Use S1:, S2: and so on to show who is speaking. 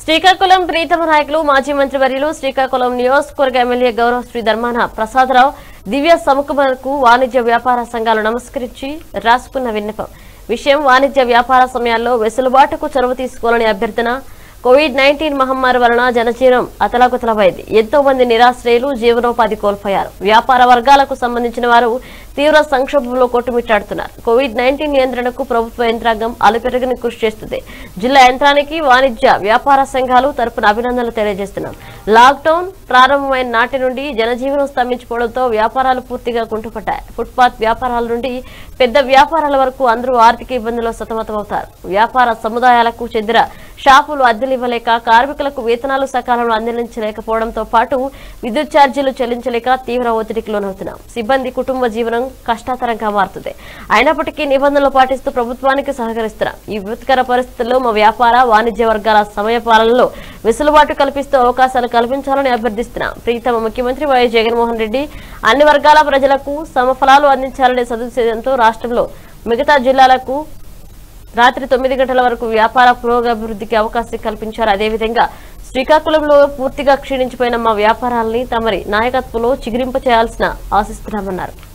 S1: శ్రీకాకుళం ప్రీతమ నాయకులు మాజీ మంత్రి వర్యులు శ్రీకాకుళం నియోజకవర్గ ఎమ్మెల్యే గౌరవ శ్రీ ధర్మాన ప్రసాదరావు దివ్య సముఖమకు వాణిజ్య వ్యాపార సంఘాలు నమస్కరించి రాసుకున్న విన్నపం విషయం వాణిజ్య వ్యాపార సమయాల్లో వెసులుబాటుకు చొరవ తీసుకోవాలని అభ్యర్థన కోవిడ్ నైన్టీన్ మహమ్మారి వలన జనజీవనం అతలాకుతలమైంది ఎంతో మంది నిరాశ్రయులు జీవనోపాధి కోల్పోయారు వ్యాపార వర్గాలకు సంబంధించిన వారు తీవ్ర సంక్షోభంలో కొట్టుమిట్టాడుతున్నారు కోవిడ్ నైన్టీన్ నియంత్రణకు ప్రభుత్వ యంత్రాంగం అలుపెరగని కృషి చేస్తుంది జిల్లా యంత్రానికి వాణిజ్య వ్యాపార సంఘాలు తరపున అభినందనలు తెలియజేస్తున్నాం లాక్డౌన్ ప్రారంభమైన నాటి నుండి జనజీవనం స్తంభించిపోవడంతో వ్యాపారాలు పూర్తిగా కుంటుపడ్డాయి ఫుట్పాత్ వ్యాపారాల నుండి పెద్ద వ్యాపారాల వరకు అందరూ ఆర్థిక ఇబ్బందుల్లో సతమతమవుతారు వ్యాపార సముదాయాలకు చెందిన షాపులు అద్దెలు ఇవ్వలేక కార్మికులకు వేతనాలు సకాలంలో అందించలేకపోవడంతో పాటు విద్యుత్ ఛార్జీలు చెల్లించలేక తీవ్ర ఒత్తిడికి లోనవుతున్నాం సిబ్బంది కుటుంబ జీవనం కష్టతరంగా మారుతుంది అయినప్పటికీ నిబంధనలు పాటిస్తూ ప్రభుత్వానికి సహకరిస్తున్నాం ఈ విపత్కర పరిస్థితుల్లో మా వ్యాపార వాణిజ్య వర్గాల సమయ పాలనలో వెసులుబాటు కల్పిస్తూ అవకాశాలు కల్పించాలని అభ్యర్థిస్తున్నాం ప్రీతమ ముఖ్యమంత్రి వైఎస్ జగన్మోహన్ రెడ్డి అన్ని వర్గాల ప్రజలకు సమఫలాలు అందించాలనే సదుద్దేశంతో రాష్ట్రంలో మిగతా జిల్లాలకు రాత్రి తొమ్మిది గంటల వరకు వ్యాపార పురోగభివృద్ధికి అవకాశం కల్పించారు అదేవిధంగా శ్రీకాకుళంలో పూర్తిగా క్షీణించిపోయిన మా వ్యాపారాలని తమరి నాయకత్వంలో చిగురింప చేయాల్సిన ఆశిస్తున్నామన్నారు